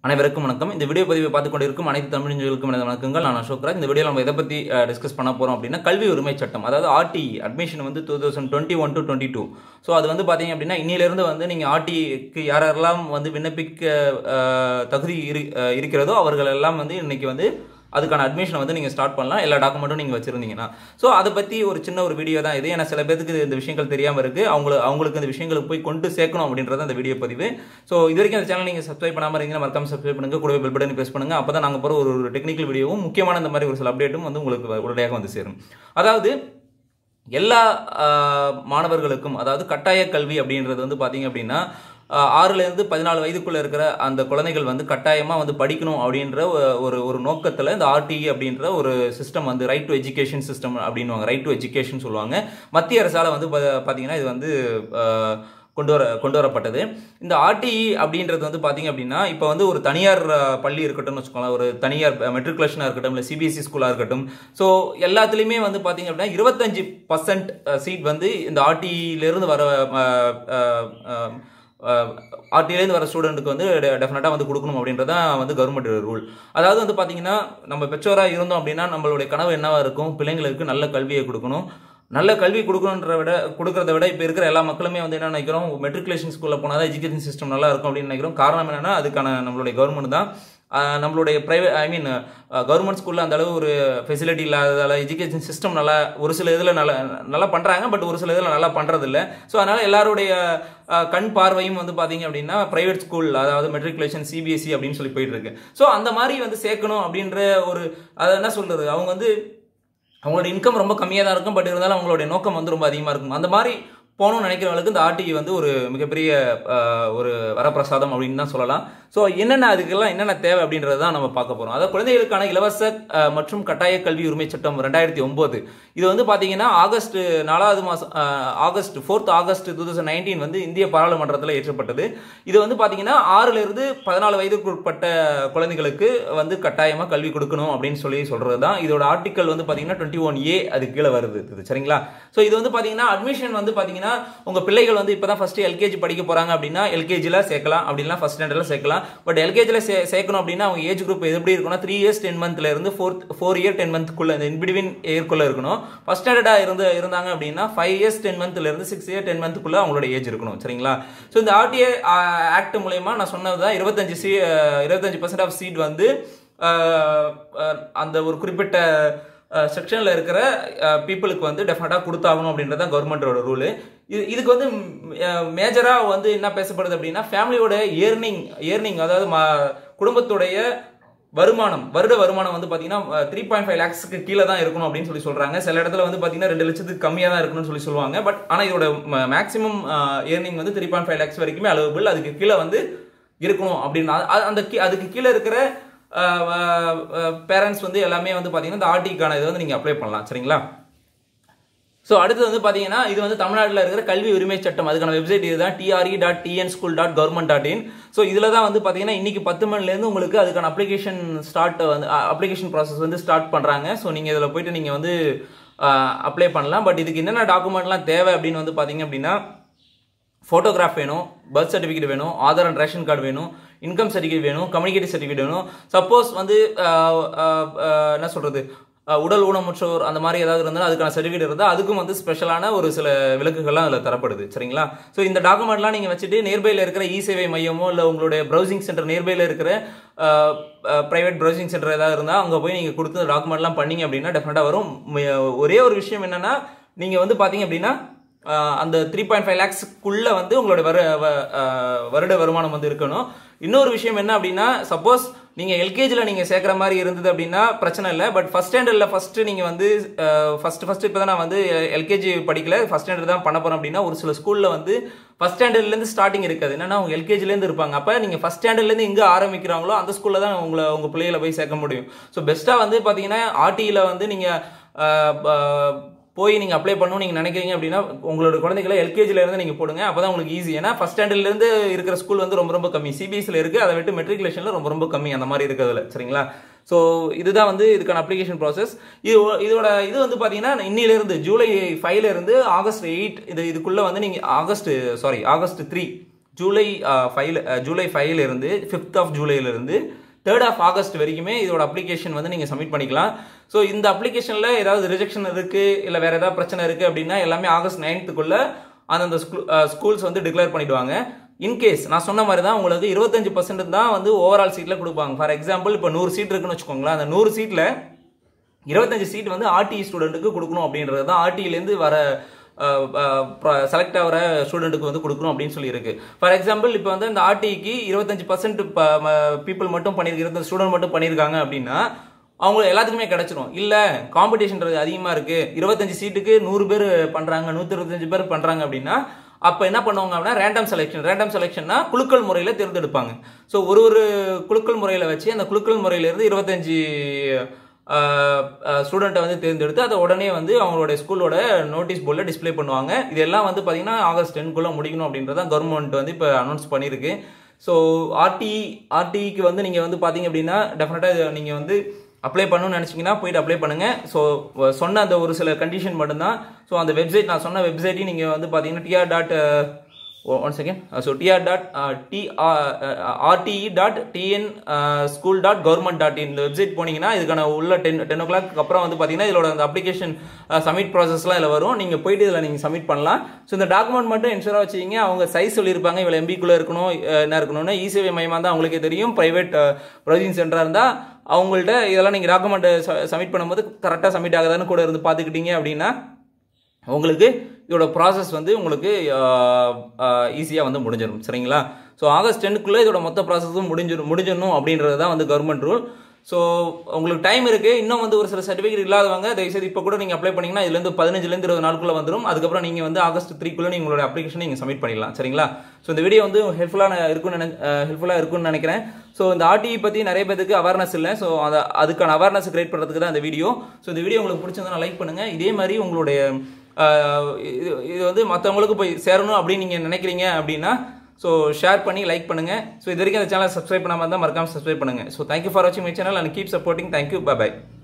அனைவருக்கும் வணக்கம் இந்த வீடியோ பதிவை பார்த்து கொண்டிருக்கும் அனைத்து தமிழர்களுக்கும் எனது வணக்கங்கள் நான் அசோக்ராஜ் இந்த வீடியோ நம்ம எதை பற்றி டிஸ்கஸ் பண்ண போகிறோம் அப்படின்னா கல்வி உரிமை சட்டம் அதாவது ஆர்டி அட்மிஷன் வந்து two thousand twenty one to twenty two so அது வந்து பார்த்தீங்க அப்படின்னா இன்னிலிருந்து வந்து நீங்கள் ஆர்டிக்கு யாரெல்லாம் வந்து விண்ணப்பிக்க அஹ், தகுதி இரு அஹ், இருக்கிறதோ அவர்கள் எல்லாம் வந்து இன்னைக்கு வந்து அதுக்கான அட்மிஷனை வந்து நீங்கள் ஸ்டார்ட் பண்ணலாம் எல்லா டாக்குமெண்ட்டும் நீங்கள் வச்சுருந்தீங்கன்னா ஸோ அதை பற்றி ஒரு சின்ன ஒரு வீடியோ தான் இது ஏன்னா சில பேருக்கு இந்த விஷயங்கள் தெரியாமல் இருக்குது அவங்கள அவங்களுக்கு இந்த விஷயங்களுக்கு போய் கொண்டு சேர்க்கணும் அப்படின்றது அந்த வீடியோ பதிவு ஸோ இது வரைக்கும் அந்த சேனல் நீங்கள் சப்ஸ்கிரைப் பண்ணாமல் இருந்தீங்கன்னா மறக்காம சப்ஸ்கிரைப் பண்ணுங்க கூடவே பெல் பட்டன் ப்ரெஸ் பண்ணுங்க அப்போ தான் நாங்கள் போகிற ஒரு ஒரு டெக்னிக்கல் வீடியோவும் முக்கியமான இந்த மாதிரி ஒரு சில அப்டேட்டும் வந்து உங்களுக்கு உடனடியாக வந்து சேரும் அதாவது எல்லா ஆஹ், மாணவர்களுக்கும் அதாவது கட்டாய கல்வி அப்படின்றது வந்து பார்த்தீங்க அப்படின்னா ஆஹ், ஆறுலேருந்து பதினாலு வயதுக்குள்ளே இருக்கிற அந்த குழந்தைகள் வந்து கட்டாயமாக வந்து படிக்கணும் அப்படின்ற ஒ- ஒரு ஒரு நோக்கத்தில் இந்த ஆர்டிஇ அப்படின்ற ஒரு சிஸ்டம் வந்து ரைட் டு எஜுகேஷன் சிஸ்டம் அப்படின்வாங்க ரைட் டு எஜுகேஷன் சொல்லுவாங்க மத்திய அரசால் வந்து பா- பார்த்தீங்கன்னா இது வந்து ஆஹ், கொண்டு வர கொண்டு வரப்பட்டது இந்த ஆர்டிஇ அப்படின்றது வந்து பார்த்தீங்க அப்படின்னா இப்போ வந்து ஒரு தனியார் அஹ், பள்ளி இருக்கட்டும்னு வச்சுக்கோங்களேன் ஒரு தனியார் மெட்ரிகுலேஷனாக இருக்கட்டும் இல்லை சிபிஎஸ்சி ஸ்கூலாக இருக்கட்டும் ஸோ எல்லாத்துலேயுமே வந்து பார்த்தீங்க அப்படின்னா இருபத்தஞ்சு பர்சன்ட் சீட் வந்து இந்த ஆர்டியிலேருந்து வர ஆர்டிலேருந்து வர ஸ்டூடெண்ட்டுக்கு வந்து டெஃபினட்டாக வந்து கொடுக்கணும் அப்படின்றதான் வந்து கவர்மெண்ட் ரூல் அதாவது வந்து பார்த்தீங்கன்னா நம்ம பெற்றோராக இருந்தோம் அப்படின்னா நம்மளுடைய கனவு என்னவா இருக்கும் பிள்ளைங்களுக்கு நல்ல கல்வியை கொடுக்கணும் நல்ல கல்வி கொடுக்கணுன்ற விட கொடுக்கறத விட இப்போ இருக்கிற எல்லா மக்களுமே வந்து என்ன நினைக்கிறோம் மெட்ரிகுலேஷன் ஸ்கூலில் போனால் தான் எஜுகேஷன் சிஸ்டம் நல்லா இருக்கும் அப்படின்னு நினைக்கிறோம் காரணம் என்னன்னா அதுக்கான நம்மளுடைய கவர்மெண்ட் தான் ஆஹ் நம்மளுடைய ப்ரைவேட் ஐ மீன் கவர்மெண்ட் ஸ்கூலில் அந்த அளவு ஒரு ஃபெசிலிட்டி இல்லாததால் எஜுகேஷன் சிஸ்டம் நல்லா ஒரு சில இதில் நல்லா நல்லா பண்ணுறாங்க பட் ஒரு சில இதில் நல்லா பண்ணுறதில்ல ஸோ அதனால் எல்லாருடைய ஆஹ் கண் பார்வையும் வந்து பார்த்தீங்க அப்படின்னா ப்ரைவேட் ஸ்கூல் அதாவது மெட்ரிகுலேஷன் சிபிஎஸ்சி அப்படின்னு சொல்லி போயிட்டு இருக்கு ஸோ அந்த மாதிரி வந்து சேர்க்கணும் அப்படின்ற ஒரு அதை என்ன சொல்றது அவங்க வந்து அவங்களோட இன்கம் ரொம்ப கம்மியாக தான் இருக்கும் பட் இருந்தாலும் அவங்களுடைய நோக்கம் வந்து ரொம்ப அதிகமாக இருக்கும் அந்த மாதிரி போகணும்னு நினைக்கிறவங்களுக்கு இந்த ஆர்டிஇ வந்து ஒரு மிகப்பெரிய ஆஹ், ஒரு வரப்பிரசாதம் அப்படின்னு தான் சொல்லலாம் ஸோ என்னென்ன அதுக்கெல்லாம் என்னென்ன தேவை அப்படின்றது தான் நம்ம பார்க்க போகிறோம் அதாவது குழந்தைகளுக்கான இலவச ஆஹ், மற்றும் கட்டாய கல்வி உரிமை சட்டம் ரெண்டாயிரத்தி ஒம்பது இது வந்து பார்த்தீங்கன்னா ஆகஸ்ட் நாலாவது மாதம் August fourth August two thousand nineteen வந்து இந்திய பாராளுமன்றத்தில் ஏற்றப்பட்டது இது வந்து பார்த்தீங்கன்னா ஆறிலிருந்து பதினாலு வயதுக்கு உட்பட்ட குழந்தைகளுக்கு வந்து கட்டாயமாக கல்வி கொடுக்கணும் அப்படின்னு சொல்லி சொல்கிறது தான் இதோட ஆர்டிக்கல் வந்து பார்த்தீங்கன்னா டுவெண்ட்டி ஒன் ஏ அது கீழே வருது இது சரிங்களா ஸோ இது வந்து பார்த்தீங்கன்னா அட்மிஷன் வந்து பார்த்தீங்கன்னா உங்கள் பிள்ளைகள் வந்து இப்போ தான் ஃபஸ்ட்டு எல்கேஜி படிக்க போகிறாங்க அப்படின்னா எல்கேஜியில் சேர்க்கலாம் அப்படின்னா ஃபஸ்ட் ஸ்டாண்டர்டில் சேர்க்கலாம் பட் எல்கேஜியில் சே சேர்க்கணும் அப்படின்னா அவங்க ஏஜ் குரூப் எப்படி இருக்கும்னா த்ரீ இயர்ஸ் டென் மந்த்ல இருந்து ஃபோர்த் ஃபோர் இயர் டென் மந்த்க்குள்ள இந்த இன்பிட்வீன் இயர்க்குள்ள இருக்கணும் ஃபஸ்ட் ஸ்டாண்டர்டாக இருந்து இருந்தாங்க அப்படின்னா ஃபைவ் இயர்ஸ் டென் மந்த்ல இருந்து சிக்ஸ் இயர் டென் மந்த்க்குள்ள அவங்களோட ஏஜ் இருக்கணும் சரிங்களா ஸோ இந்த ஆர்டிஏ ஆக்ட் மூலயமா நான் சொன்னது தான் இருபத்தஞ்சு சி இருபத்தஞ்சு பர்சன்ட் ஆஃப் சீட் வந்து அஹ், அஹ், அந்த ஒரு குறிப்பிட்ட செக்ஷனில் இருக்கிற பீப்புளுக்கு வந்து டெஃபினட்டாக கொடுத்தாகணும் அப்படின்றது தான் கவர்மெண்டோட ரூலு இது இதுக்கு வந்து மேஜராக வந்து என்ன பேசப்படுது அப்படின்னா ஃபேமிலியோட ஏர்னிங் ஏர்னிங் அதாவது ம- குடும்பத்துடைய வருமானம் வருட வருமானம் வந்து பார்த்தீங்கன்னா த்ரீ பாயிண்ட் ஃபைவ் லேக்ஸ்க்கு கீழே தான் இருக்கணும் அப்படின்னு சொல்லி சொல்கிறாங்க சில இடத்துல வந்து பார்த்தீங்கன்னா ரெண்டு லட்சத்துக்கு கம்மியாக தான் இருக்கணும்னு சொல்லி சொல்லுவாங்க பட் ஆனால் இதோட மேக்ஸிமம் ஏர்னிங் வந்து த்ரீ பாயிண்ட் ஃபைவ் லேக்ஸ் வரைக்குமே அலோவபிள் அதுக்கு கீழே வந்து இருக்கணும் அப்படின்னா அது- அந்த கீ- அதுக்கு கீழே இருக்கிற பேரண்ட்ஸ் வந்து எல்லாமே வந்து பார்த்தீங்கன்னா இந்த ஆர்டிக்கான இதை வந்து நீங்கள் அப்ளை பண்ணலாம் சரிங்களா ஸோ அடுத்து வந்து பார்த்தீங்கன்னா இது வந்து தமிழ்நாட்டில் இருக்கிற கல்வி உரிமை சட்டம் அதுக்கான வெப்சைட் இதுதான் TRE dot TN school dot government dot in so இதில் தான் வந்து பார்த்தீங்கன்னா இன்னைக்கு பத்து மணிலேருந்து உங்களுக்கு அதுக்கான அப்ளிகேஷன் ஸ்டார்ட் வந்து அப்ளிகேஷன் ப்ராசஸ் வந்து ஸ்டார்ட் பண்ணுறாங்க ஸோ நீங்கள் இதில் போயிட்டு நீங்கள் வந்து அப்ளை பண்ணலாம் பட் இதுக்கு என்னென்ன டாக்குமெண்ட்லாம் தேவை அப்படின்னு வந்து பார்த்தீங்க அப்படின்னா ஃபோட்டோகிராஃப் வேணும் பர்த் சர்டிஃபிகேட் வேணும் ஆதார் அண்ட் ரேஷன் கார்டு வேணும் இன்கம் சர்டிஃபிகேட் வேணும் கம்யூனிகேட்டிவ் சர்டிஃபிகேட் வேணும் சப்போஸ் வந்து ஆஹ், ஆஹ், ஆஹ், என்ன சொல்கிறது உடல் ஊனமுற்றோர் அந்த மாதிரி ஏதாவது இருந்தாலும் அதுக்கான சர்டிஃபிகேட் இருந்தால் அதுக்கும் வந்து ஸ்பெஷலான ஒரு சில விலக்குகள்லாம் அதில் தரப்படுது சரிங்களா ஸோ இந்த டாக்குமெண்ட்லாம் நீங்கள் வச்சுட்டு நியர்பையில் இருக்கிற இ சேவை மையமோ இல்லை உங்களுடைய ப்ரௌசிங் சென்டர் நியர்பையில் இருக்கிற ப்ரைவேட் ப்ரௌசிங் சென்டர் ஏதாவது இருந்தால் அங்கே போய் நீங்கள் கொடுத்து டாக்குமெண்ட்லாம் பண்ணீங்க அப்படின்னா டெஃபினட்டாக வரும் ம- ஒரே ஒரு விஷயம் என்னன்னா நீங்கள் வந்து பார்த்தீங்க அப்படின்னா ஆஹ் அந்த த்ரீ பாயிண்ட் ஃபைவ் லேக்ஸ்க்குள்ளே வந்து உங்களோட வரு வ- ஆஹ் வருட வருமானம் வந்து இருக்கணும் இன்னொரு விஷயம் என்ன அப்படின்னா சப்போஸ் நீங்கள் எல்கேஜியில் நீங்கள் சேர்க்குற மாதிரி இருந்தது அப்படின்னா பிரச்சனை இல்லை பட் ஃபஸ்ட் ஸ்டாண்டர்டில் ஃபஸ்ட்டு நீங்கள் வந்து ஃபஸ்ட்டு ஃபஸ்ட்டு இப்போ தான் நான் வந்து எல்கேஜி படிக்கல ஃபஸ்ட் ஸ்டாண்டர்ட் தான் பண்ண போகிறேன் அப்படின்னா ஒரு சில ஸ்கூலில் வந்து ஃபஸ்ட் ஸ்டாண்டர்ட்லேருந்து ஸ்டார்டிங் இருக்காது என்னன்னா அவங்க எல்கேஜிலேருந்து இருப்பாங்க அப்போ நீங்கள் ஃபஸ்ட் ஸ்டாண்டர்ட்லேருந்து எங்கே ஆரம்பிக்கிறாங்களோ அந்த ஸ்கூலில் தான் உங்களை உங்கள் பிள்ளைகளை போய் சேர்க்க முடியும் ஸோ பெஸ்ட்டாக வந்து பார்த்தீங்கன்னா ஆர்டியில் வந்து நீங்கள் போய் நீங்கள் அப்ளை பண்ணணும் நீங்கள் நினைக்கிறீங்க அப்படின்னா உங்களோட குழந்தைகளை எல்கேஜில இருந்து நீங்கள் போடுங்க அப்போ தான் உங்களுக்கு ஈஸி ஏன்னா ஃபஸ்ட் ஸ்டாண்டர்ட்லேருந்து இருக்கிற ஸ்கூல் வந்து ரொம்ப ரொம்ப கம்மி சிபிஎஸ்சியில் இருக்குது அதை விட்டு மெட்ரிகுலேஷனில் ரொம்ப ரொம்ப கம்மி அந்த மாதிரி இருக்கிறதுல சரிங்களா ஸோ இதுதான் வந்து இதுக்கான அப்ளிகேஷன் ப்ராசஸ் இது இதோட இது வந்து பார்த்தீங்கன்னா இன்னிலிருந்து ஜூலை ஃபைவ்ல இருந்து ஆகஸ்ட் எயிட் இது இதுக்குள்ளே வந்து நீங்கள் August sorry August three July five July ஃபைவ்ல இருந்து ஃபிஃப்த் ஆஃப் ஜூலைலேருந்து தேர்ட் ஆஃப் ஆகஸ்ட் வரைக்குமே இதோட அப்ளிகேஷன் வந்து நீங்கள் சப்மிட் பண்ணிக்கலாம் ஸோ இந்த அப்ளிகேஷனில் ஏதாவது ரிஜெக்ஷன் இருக்குது இல்லை வேறு ஏதாவது பிரச்சனை இருக்குது அப்படின்னா எல்லாமே ஆகஸ்ட் நைன்த்துக்குள்ளே அந்தந்த ஸ்கூல்ஸ் வந்து டிக்ளேர் பண்ணிடுவாங்க இன்கேஸ் நான் சொன்ன மாதிரி தான் உங்களுக்கு இருபத்தஞ்சு பர்சன்ட் தான் வந்து ஓவரால் சீட்டில் கொடுப்பாங்க ஃபார் எக்ஸாம்பிள் இப்போ நூறு சீட் இருக்குன்னு வச்சுக்கோங்களேன் அந்த நூறு சீட்டில் இருபத்தஞ்சு சீட் வந்து ஆர்டிஇ ஸ்டூடெண்ட்டுக்கு கொடுக்கணும் அப்படின்றது தான் ஆர்டியிலேருந்து வர செலக்ட் ஆகிற ஸ்டூடெண்ட்டுக்கு வந்து கொடுக்கணும் அப்படின்னு சொல்லி இருக்கு ஃபார் எக்ஸாம்பிள் இப்போ வந்து இந்த ஆர்டிக்கு இருபத்தஞ்சு பர்சன்ட் பீப்புள் மட்டும் பண்ணியிருக்கு இருபத்தஞ்சு ஸ்டூடெண்ட் மட்டும் பண்ணியிருக்காங்க அப்படின்னா அவங்க எல்லாத்துக்குமே கிடைச்சிரும் இல்ல காம்படிஷன்றது அதிகமா இருக்கு இருபத்தஞ்சு சீட்டுக்கு நூறு பேர் பண்றாங்க நூத்தி இருபத்தஞ்சு பேர் பண்றாங்க அப்படின்னா அப்ப என்ன பண்ணுவாங்க அப்படின்னா ரேண்டம் செலெக்ஷன் ரேண்டம் செலெக்ஷன்னா குழுக்கள் முறையில தேர்ந்தெடுப்பாங்க ஸோ ஒரு ஒரு குழுக்கள் முறையில வச்சு அந்த குழுக்கள் முறையில இருந்து இருபத்தஞ்சு ஸ்டூடெண்ட்டை வந்து தேர்ந்தெடுத்து அதை உடனே வந்து அவங்களோட ஸ்கூலோட நோட்டீஸ் போர்டில் டிஸ்ப்ளே பண்ணுவாங்க இதெல்லாம் வந்து பார்த்தீங்கன்னா ஆகஸ்ட் டென்க்குள்ளே முடிக்கணும் அப்படின்றத கவர்மெண்ட் வந்து இப்போ அனௌன்ஸ் பண்ணியிருக்கு ஸோ ஆர்டி ஆர்டிக்கு வந்து நீங்கள் வந்து பார்த்தீங்க அப்படின்னா டெஃபினட்டாக நீங்கள் வந்து அப்ளை பண்ணணும்னு நினச்சிங்கன்னா போயிட்டு அப்ளை பண்ணுங்க ஸோ சொன்ன அந்த ஒரு சில கண்டிஷன் மட்டும்தான் ஸோ அந்த வெப்சைட் நான் சொன்ன வெப்சைட்டையும் நீங்கள் வந்து பார்த்தீங்கன்னா TR dot one second so TR dot T RTE dot TN school dot government dot in இந்த வெப்சைட் போனீங்கன்னா இதுக்கான உள்ள டென் டென் ஓ கிளாக் அப்புறம் வந்து பார்த்தீங்கன்னா இதோட அந்த அப்ளிகேஷன் சப்மிட் ப்ராசஸ்லாம் இதில் வரும் நீங்கள் போயிட்டு இதில் நீங்கள் சப்மிட் பண்ணலாம் ஸோ இந்த டாக்குமெண்ட் மட்டும் என்ஷூராக வச்சுக்கிங்க அவங்க சைஸ் சொல்லியிருப்பாங்க இவ்வளோ எம்பிக்குள்ளே இருக்கணும் என்ன இருக்கணும்னு இசேவை மையமாக தான் அவங்களுக்கே தெரியும் ப்ரைவேட் ப்ரௌசிங் சென்டராக இருந்தால் அவங்கள்ட்ட இதெல்லாம் நீங்கள் டாக்குமெண்ட் சப்மிட் பண்ணும்போது கரெக்டாக சப்மிட் ஆகுதான்னு கூட இருந்து பார்த்துக்கிட்டீங்க அப்படின்னா உங்களுக்கு இதோட ப்ராசஸ் வந்து உங்களுக்கு ஈஸியாக வந்து முடிஞ்சிடும் சரிங்களா ஸோ ஆகஸ்ட் டென்னுக்குள்ளே இதோட மொத்த ப்ராசஸும் முடிஞ்சிடும் முடிஞ்சிடணும் அப்படின்றது தான் வந்து கவர்மெண்ட் ரூல் ஸோ உங்களுக்கு டைம் இருக்குது இன்னும் வந்து ஒரு சில சர்டிஃபிகேட் இல்லாதவங்க தயவுசெய்து இப்போ கூட நீங்கள் அப்ளை பண்ணிங்கன்னா இதுலேருந்து பதினஞ்சுலேருந்து இருபது நாளுக்குள்ளே வந்துடும் அதுக்கப்புறம் நீங்கள் வந்து ஆகஸ்ட் த்ரீக்குள்ளே நீங்கள் உங்களோட அப்ளிகேஷன் நீங்கள் சப்மிட் பண்ணிடலாம் சரிங்களா ஸோ இந்த வீடியோ வந்து ஹெல்ப்ஃபுல்லாக இருக்கும்னு நினை ஹெல்ப்ஃபுல்லாக இருக்கும்னு நினைக்கிறேன் ஸோ இந்த ஆர்டிஇ பற்றி நிறைய பேருக்கு அவேர்னஸ் இல்லை ஸோ அதை அதுக்கான அவேர்னஸ் கிரியேட் பண்ணுறதுக்கு தான் இந்த வீடியோ ஸோ இந்த வீடியோ உங்களுக்கு பிடிச்சிருந்தா லைக் பண்ணுங்கள் இதே மாதிரி உங்களுடைய இது இது வந்து மற்றவங்களுக்கு போய் சேரணும் அப்படின்னு நீங்கள் நினைக்கிறீங்க அப்படின்னா ஸோ ஷேர் பண்ணி லைக் பண்ணுங்கள் ஸோ இது வரைக்கும் அந்த சேனலை சப்ஸ்கிரைப் பண்ணாமல் இருந்தால் மறக்காமல் சப்ஸ்கிரைப் பண்ணுங்கள் ஸோ தேங்க்யூ ஃபார் வாட்சிங் my channel and keep supporting thank you by